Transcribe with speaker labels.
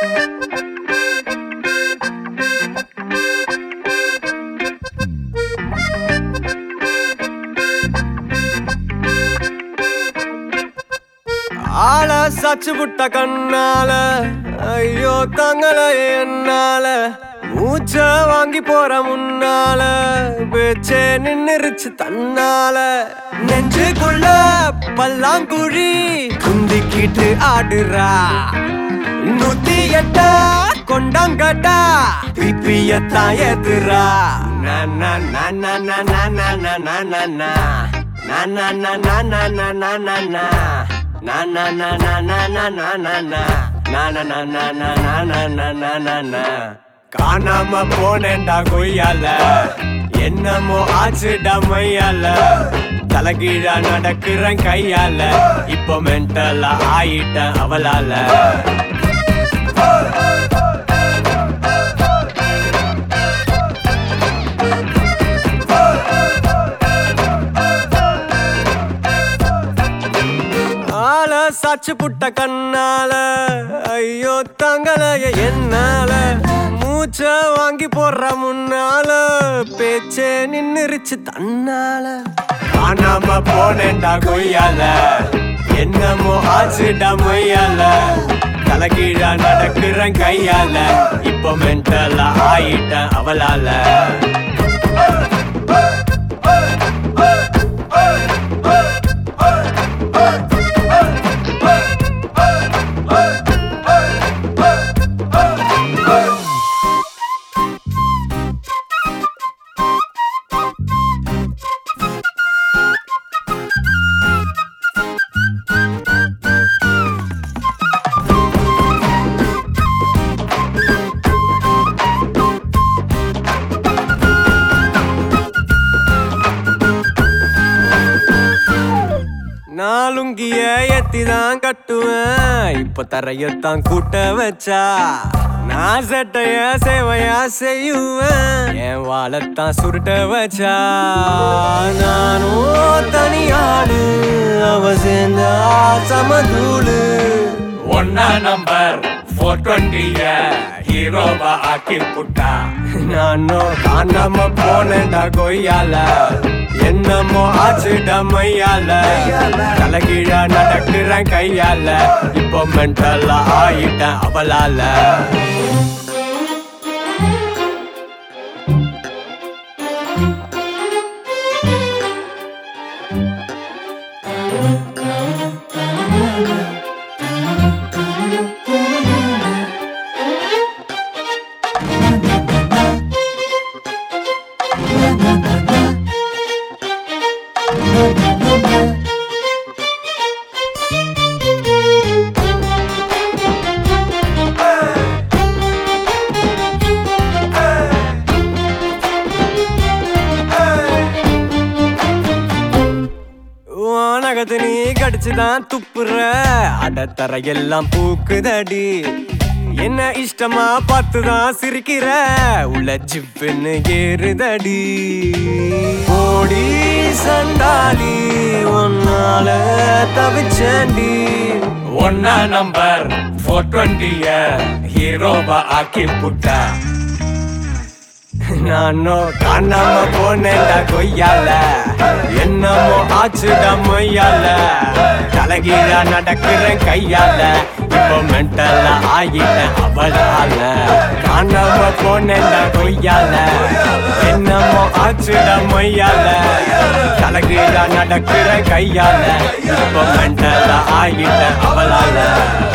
Speaker 1: ஆள சச்சு புட்ட கண்ணால ஐயோ தங்கள என்னால மூச்ச வாங்கி போற முன்னால பேச்சே நின்னுருச்சு தன்னால நெஞ்சுக்குள்ள பல்லாங்குழி குந்திக்கிட்டு ஆடுறா நூத்தி எட்டா கொண்டாங்கட்டா பிப்பியத்தான் ஏத்துறா நா நா நா நா நா நா நா நா நா நா நா Na na na na na na na na na Na na na na na na na na na Na na na na na na na na na na na காணாம போனேன்டா கொய்யால என்னமோ ஆச்சுடா மையால தலைகீழா நடக்கிறேன் கையால இப்போ மென்டலா ஆயிட்டேன் அவளால ஆள சாச்சு புட்ட கண்ணால ஐயோ தங்களைய என்னால மூச்ச வாங்கி போடுற முன்னால பேச்சே நின்னுருச்சு தன்னால காணாம போனேன்டா கொய்யால என்னமோ ஆச்சுடா மொய்யால தலைகீழா நடக்கிறேன் கையால இப்போ மென்டலா ஆயிட்டேன் அவளால நாலுங்கிய எத்திதான் கட்டுவேன் இப்ப தரையத்தான் கூட்ட வச்சா நான் சட்டைய சேவையா செய்யுவேன் என் வாழத்தான் சுருட்ட வச்சா நானும் தனியாளு அவ சேர்ந்தா சமதூளு
Speaker 2: ஒன்னா நம்பர் ஃபோர் டுவெண்ட்டிய ஹீரோவா ஆக்கி புட்டா
Speaker 1: நானும் காணாம போனேன்டா கொய்யால என்னமோ ஆச்சுடா மையால தலைகீழா நடக்கிறேன் கையால இப்போ மென்டலா ஆயிட்டேன் அவளால உனகத்து நீ கடிச்சுதான் துப்புற அடத்தர எல்லாம் பூக்குதடி என்ன இஷ்டமா பார்த்துதான் சிரிக்கிற உள்ள ஜிப்புன்னு ஏறுதடி ஓடி சண்டாலி உன்னால தவிச்சேண்டி
Speaker 2: ஒன்னா நம்பர் ஃபோர் டுவெண்ட்டிய ஹீரோவா ஆக்கி புட்டா
Speaker 1: நானோ காணாம போனேன்டா கொய்யால என்னமோ ஆச்சுடா மொய்யால தலைகீழா நடக்கிறேன் கையால இப்போ மென்டலா ஆகிட்டேன் அவளால காணாம போனேன்டா கொய்யால என்னமோ ஆச்சுடா மொய்யால தலைகீழா நடக்கிறேன் கையால இப்போ மென்டலா ஆகிட்டேன் அவளால